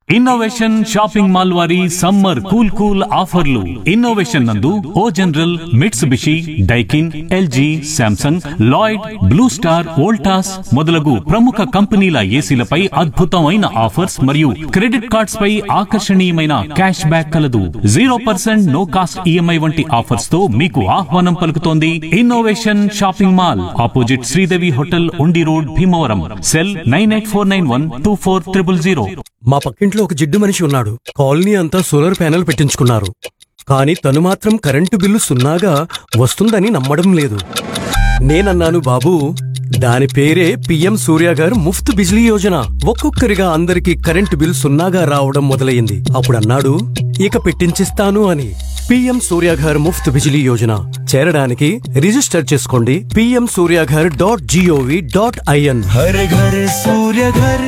innovation shopping mall వారి summer cool cool ఆఫర్లు innovation నందు O General Mitsubishi Daikin LG Samsung Lloyd Blue Star Voltas మొదలగు ప్రముఖ కంపెనీల ఏసీలపై అద్భుతమైన ఆఫర్స్ మరియు క్రెడిట్ కార్డ్స్ పై ఆకర్షణీయమైన క్యాష్ బ్యాక్ కలదు zero percent no cost EMI వంటి ఆఫర్స్ తో మీకు ఆహ్వానం పలుకుతోంది innovation shopping mall opposite Sridevi hotel Undi road Bhimavaram cell nine eight four nine one two four triple zero మా పక్కింట్లో ఒక జిడ్డు మనిషి ఉన్నాడు కాలనీ అంతా సోలార్ ప్యానెల్ పెట్టించుకున్నారు కానీ తను మాత్రం కరెంటు బిల్లు సున్నాగా వస్తుందని నమ్మడం లేదు నేనన్నాను బాబు దాని పేరే పిఎం సూర్య గారు ముఫ్త్ బిజ్లీ యోజన ఒక్కొక్కరిగా అందరికీ కరెంటు బిల్ సున్నాగా రావడం మొదలయ్యింది అప్పుడు అన్నాడు ఇక పెట్టించిస్తాను అని పిఎం సూర్య గారు ముఫ్త్ బిజిలీ యోజన చేరడానికి రిజిస్టర్ చేసుకోండి పిఎం సూర్య గారు డాట్ జిఓవి డాట్ ఐఎన్ हर घर सूर्य घर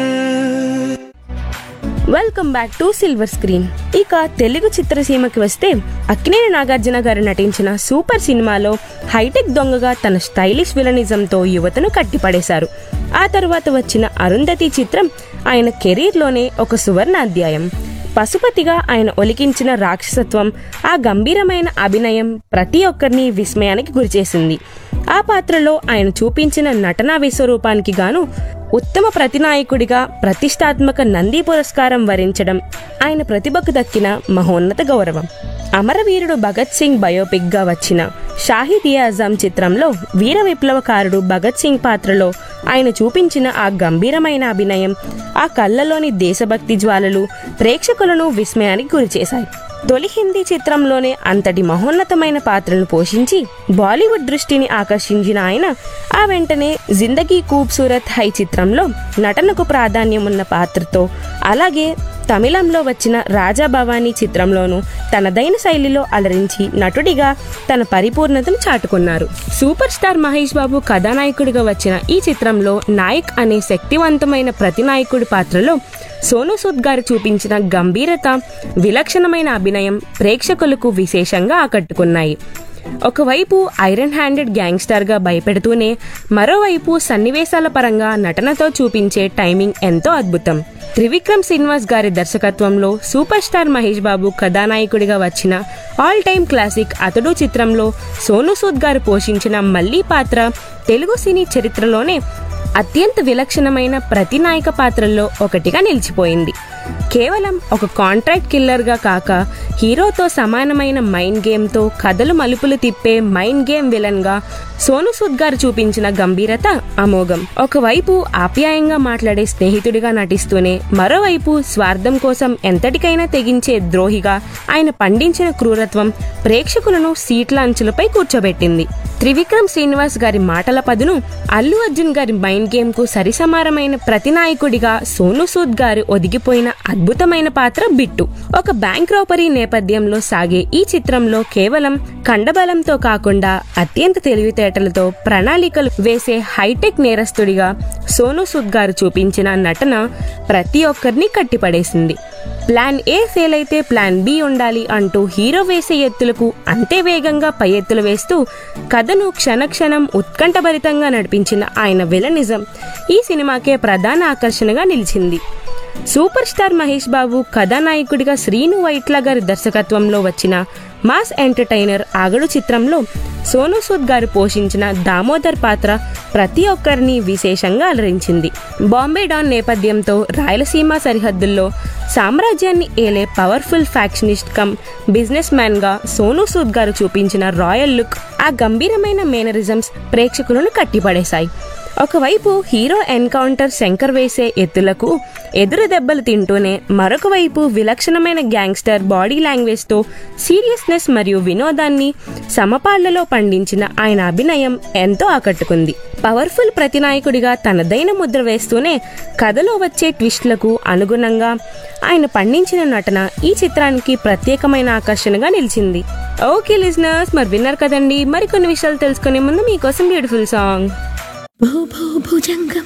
welcome back to silver screen ఇక తెలుగు చిత్రసీమకి వస్తే అక్కినేని నాగార్జున గారు నటించిన సూపర్ సినిమాలో హైటెక్ దొంగగా తన స్టైలిష్ విలనిజంతో యువతను కట్టిపడేశారు ఆ తర్వాత వచ్చిన అరుంధతి చిత్రం ఆయన కెరీర్లోనే ఒక సువర్ణ అధ్యాయం పశుపతిగా ఆయన ఒలికించిన రాక్షసత్వం ఆ గంభీరమైన అభినయం ప్రతి ఒక్కరిని విస్మయానికి గురిచేసింది ఆ పాత్రలో ఆయన చూపించిన నటనా విశ్వరూపానికి గాను ఉత్తమ ప్రతినాయకుడిగా ప్రతిష్టాత్మక నంది పురస్కారం వరించడం ఆయన ప్రతిభకు దక్కిన మహోన్నత గౌరవం అమరవీరుడు భగత్ సింగ్ బయోపిక్ గా వచ్చిన షాహిద్ ఏ అజాం చిత్రంలో వీర విప్లవకారుడు భగత్ సింగ్ పాత్రలో ఆయన చూపించిన ఆ గంభీరమైన అభినయం ఆ కళ్ళలోని దేశభక్తి జ్వాలలు ప్రేక్షకులను విస్మయానికి గురిచేశాయి తొలి హిందీ చిత్రంలోనే అంతటి మహోన్నతమైన పాత్రను పోషించి బాలీవుడ్ దృష్టిని ఆకర్షించిన ఆయన ఆ వెంటనే జిందగీ ఖూబ్సూరత్ హై చిత్రంలో నటనకు ప్రాధాన్యం ఉన్న పాత్రతో అలాగే తమిళంలో వచ్చిన రాజా భవానీ చిత్రంలోనూ తనదైన శైలిలో అలరించి నటుడిగా తన పరిపూర్ణతను చాటుకున్నారు సూపర్ స్టార్ మహేష్ బాబు కథానాయకుడిగా వచ్చిన ఈ చిత్రంలో నాయక్ అనే శక్తివంతమైన ప్రతినాయకుడి పాత్రలో సోను సూద్ గారు చూపించిన గంభీరత విలక్షణమైన అభినయం ప్రేక్షకులకు విశేషంగా ఆకట్టుకున్నాయి ఒకవైపు ఐరన్ హ్యాండెడ్ గ్యాంగ్స్టర్ గా భయపెడుతూనే మరోవైపు సన్నివేశాల పరంగా నటనతో చూపించే టైమింగ్ ఎంతో అద్భుతం త్రివిక్రమ్ శ్రీనివాస్ గారి దర్శకత్వంలో సూపర్ స్టార్ మహేష్ బాబు కథానాయకుడిగా వచ్చిన ఆల్ టైమ్ క్లాసిక్ అతడు చిత్రంలో సోను సూద్ గారు పోషించిన మల్లీ పాత్ర తెలుగు సినీ చరిత్రలోనే అత్యంత విలక్షణమైన ప్రతినాయక పాత్రల్లో ఒకటిగా నిలిచిపోయింది కేవలం ఒక కాంట్రాక్ట్ కిల్లర్గా కాక హీరోతో సమానమైన మైండ్ గేమ్తో కథలు మలుపులు తిప్పే మైండ్ గేమ్ విలన్గా సోను సూద్ గారు చూపించిన గంభీరత అమోఘం ఒకవైపు ఆప్యాయంగా మాట్లాడే స్నేహితుడిగా నటిస్తూనే మరోవైపు స్వార్థం కోసం ఎంతటికైనా తెగించే ద్రోహిగా ఆయన పండించిన క్రూరత్వం ప్రేక్షకులను సీట్ల అంచులపై కూర్చోబెట్టింది త్రివిక్రమ్ శ్రీనివాస్ గారి మాటల పదును అల్లు అర్జున్ గారి మైండ్ గేమ్ కు సరిసమానమైన ప్రతినాయకుడిగా సోను సూద్ గారు ఒదిగిపోయిన అద్భుతమైన పాత్ర బిట్టు ఒక బ్యాంక్ రాపరీ నేపథ్యంలో సాగే ఈ చిత్రంలో కేవలం కండబలంతో కాకుండా అత్యంత తెలివితేటలతో ప్రణాళికలు వేసే హైటెక్ నేరస్తుడిగా సోను సూద్ గారు చూపించిన నటన ప్రతి ఒక్కరిని కట్టిపడేసింది ప్లాన్ ఏ ఫెయిల్ అయితే ప్లాన్ బి ఉండాలి అంటూ హీరో వేసే ఎత్తులకు అంతే వేగంగా పై ఎత్తులు వేస్తూ కథను క్షణక్షణం ఉత్కంఠభరితంగా నడిపించిన ఆయన విలనిజం ఈ సినిమాకే ప్రధాన ఆకర్షణగా నిలిచింది సూపర్ స్టార్ మహేష్ బాబు కథానాయకుడిగా శ్రీను వైట్ల గారి దర్శకత్వంలో వచ్చిన మాస్ ఎంటర్టైనర్ ఆగడు చిత్రంలో సోను సూద్ గారు పోషించిన దామోదర్ పాత్ర ప్రతి ఒక్కరిని విశేషంగా అలరించింది బాంబే డాన్ నేపథ్యంతో రాయలసీమ సరిహద్దుల్లో సామ్రాజ్యాన్ని ఏలే powerful factionist cum businessman గా సోను సూద్ గారు చూపించిన రాయల్ లుక్ ఆ గంభీరమైన మేనరిజమ్స్ ప్రేక్షకులను కట్టిపడేశాయి ఒకవైపు హీరో ఎన్కౌంటర్ శంకర్ వేసే ఎత్తులకు ఎదురు దెబ్బలు తింటూనే మరొక వైపు విలక్షణమైన గ్యాంగ్స్టర్ బాడీ లాంగ్వేజ్తో సీరియస్నెస్ మరియు వినోదాన్ని సమపాళ్లలో పండించిన ఆయన అభినయం ఎంతో ఆకట్టుకుంది పవర్ఫుల్ ప్రతినాయకుడిగా తనదైన ముద్ర వేస్తూనే కథలో వచ్చే ట్విస్ట్లకు అనుగుణంగా ఆయన పండించిన నటన ఈ చిత్రానికి ప్రత్యేకమైన ఆకర్షణగా నిలిచింది ఓకే లిజనర్స్ మరి విన్నారు కదండి మరికొన్ని విషయాలు తెలుసుకునే ముందు మీకోసం బ్యూటిఫుల్ సాంగ్ భూ భూ భుజంగ